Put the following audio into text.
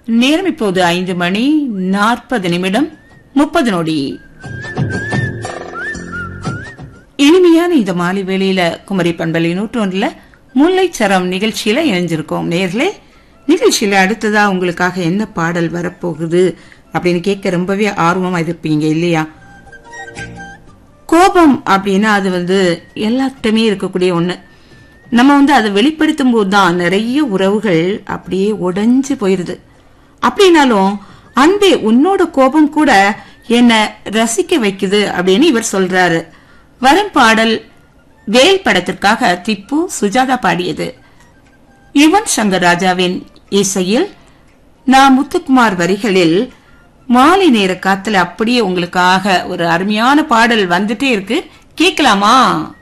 நேரம் இப்போது ஐந்து மணி நாற்பது நிமிடம் முப்பது நொடி இனிமையான இந்த மாலை வேளையில குமரி பண்பலை நூற்றொன்றுல முல்லைச்சரம் நிகழ்ச்சியில இணைஞ்சிருக்கோம் நேர்களே நிகழ்ச்சியில அடுத்ததா உங்களுக்காக என்ன பாடல் வரப்போகுது அப்படின்னு கேட்க ரொம்பவே ஆர்வமா இருப்பீங்க இல்லையா கோபம் அப்படின்னா அது வந்து எல்லார்கிட்டமே இருக்கக்கூடிய ஒண்ணு நம்ம வந்து அதை வெளிப்படுத்தும் போது தான் நிறைய உறவுகள் அப்படியே உடைஞ்சு போயிருது அப்படின்னாலும் அன்பே உன்னோட கோபம் கூட என்ன ரசிக்க வைக்குது அப்படின்னு இவர் சொல்றாரு வரும் பாடல் வேல் படத்திற்காக திப்பு சுஜாதா பாடியது யுவன் சங்கர் ராஜாவின் இசையில் நான் முத்துக்குமார் வரிகளில் மாலை நேர காத்துல அப்படியே உங்களுக்காக ஒரு அருமையான பாடல் வந்துட்டே இருக்கு கேட்கலாமா